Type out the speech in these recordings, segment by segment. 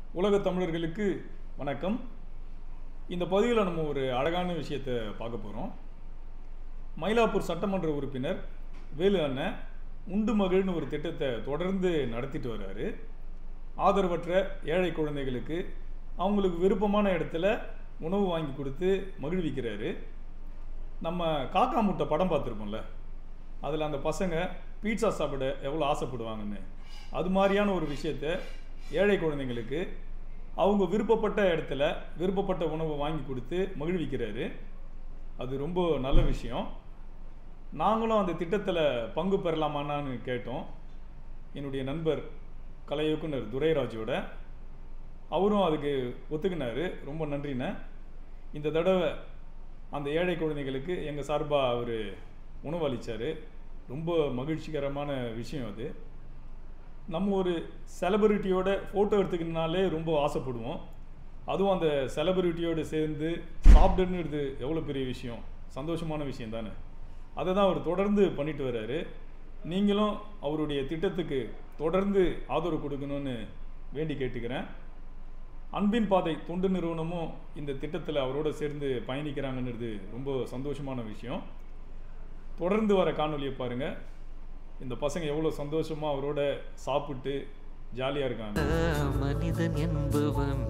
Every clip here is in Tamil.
உலக தமிழர்களுக்கு வணக்கம் இந்த பதிவில் நம்ம ஒரு அழகான விஷயத்தை பார்க்க போகிறோம் மயிலாப்பூர் சட்டமன்ற உறுப்பினர் வேலு அண்ணன் உண்டு மகிழ்னு ஒரு திட்டத்தை தொடர்ந்து நடத்திட்டு வர்றாரு ஆதரவற்ற ஏழை குழந்தைகளுக்கு அவங்களுக்கு விருப்பமான இடத்துல உணவு வாங்கி கொடுத்து மகிழ்விக்கிறாரு நம்ம காக்கா முட்டை படம் பார்த்துருப்போம்ல அதில் அந்த பசங்க பீட்சா சாப்பிட எவ்வளோ ஆசைப்படுவாங்கன்னு அது மாதிரியான ஒரு விஷயத்தை ஏழை குழந்தைங்களுக்கு அவங்க விருப்பப்பட்ட இடத்துல விருப்பப்பட்ட உணவை வாங்கி கொடுத்து மகிழ்விக்கிறாரு அது ரொம்ப நல்ல விஷயம் நாங்களும் அந்த திட்டத்தில் பங்கு பெறலாமான்னு கேட்டோம் என்னுடைய நண்பர் கலை இயக்குனர் துரைராஜோட அவரும் அதுக்கு ஒத்துக்கினாரு ரொம்ப நன்றிண்ணே இந்த தடவை அந்த ஏழை குழந்தைகளுக்கு எங்கள் சார்பாக அவர் உணவு அளித்தார் ரொம்ப மகிழ்ச்சிகரமான விஷயம் அது நம்ம ஒரு செலிபிரிட்டியோட ஃபோட்டோ எடுத்துக்கணுனாலே ரொம்ப ஆசைப்படுவோம் அதுவும் அந்த செலிபிரிட்டியோடு சேர்ந்து சாப்பிடுன்னுறது எவ்வளோ பெரிய விஷயம் சந்தோஷமான விஷயம் தானே அதை தான் அவர் தொடர்ந்து பண்ணிட்டு வர்றாரு நீங்களும் அவருடைய திட்டத்துக்கு தொடர்ந்து ஆதரவு கொடுக்கணும்னு வேண்டி கேட்டுக்கிறேன் அன்பின் பாதை தொண்டு நிறுவனமும் இந்த திட்டத்தில் அவரோட சேர்ந்து பயணிக்கிறாங்கன்றது ரொம்ப சந்தோஷமான விஷயம் தொடர்ந்து வர காணொலியை பாருங்கள் இந்த பசங்க எவ்வளோ சந்தோஷமாக அவரோட சாப்பிட்டு ஜாலியாக இருக்காங்க மனிதன் என்பவன்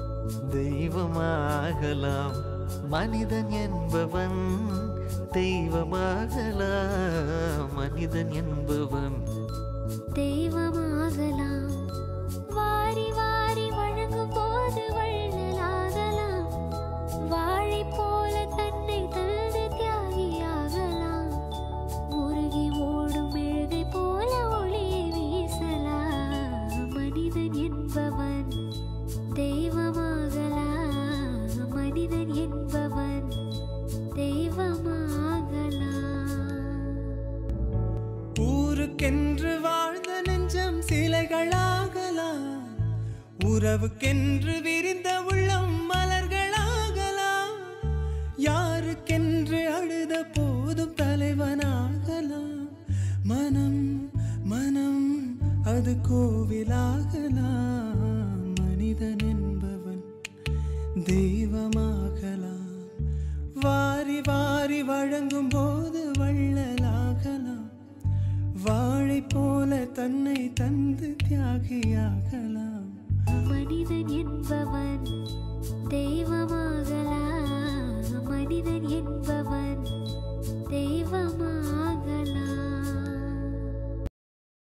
தெய்வமாகலாம் மனிதன் என்பவன் தெய்வமாகலாம் மனிதன் என்பவன் தெய்வமாகலாம் வாரி வாரி வழங்கும் போது வள்ளலாகலாம் வாழை போல தன்னை தனது தியாகியாகலாம் முருகி ஓடும் மெழுகை போல ஒளியை வீசலாம் மனிதன் என்பவன் தெய்வமாகலாம் மனிதன் என்பவன் தெய்வமாகலாம் ஊருக்கென்று வாழ்ந்த நெஞ்சம் சிலைகளாகலாம் உறவுக்கென்று விரிந்த உள்ளம் மலர்களாகலாம் யாருக்கென்று அழுத போதும் தலைவனாகலாம் மனம் மனம் அது கோவிலாகலாம் மனிதன் என்பவன் தெய்வமாகலாம் வாரி வாரி வழங்கும் போது வள்ளலாகலாம் வாழை போல தன்னை தந்து தியாகியாகலாம் மனிதன் என்பவன் தெய்வமாகலாம் மனிதன் என்பவன் தெய்வமாகலாம்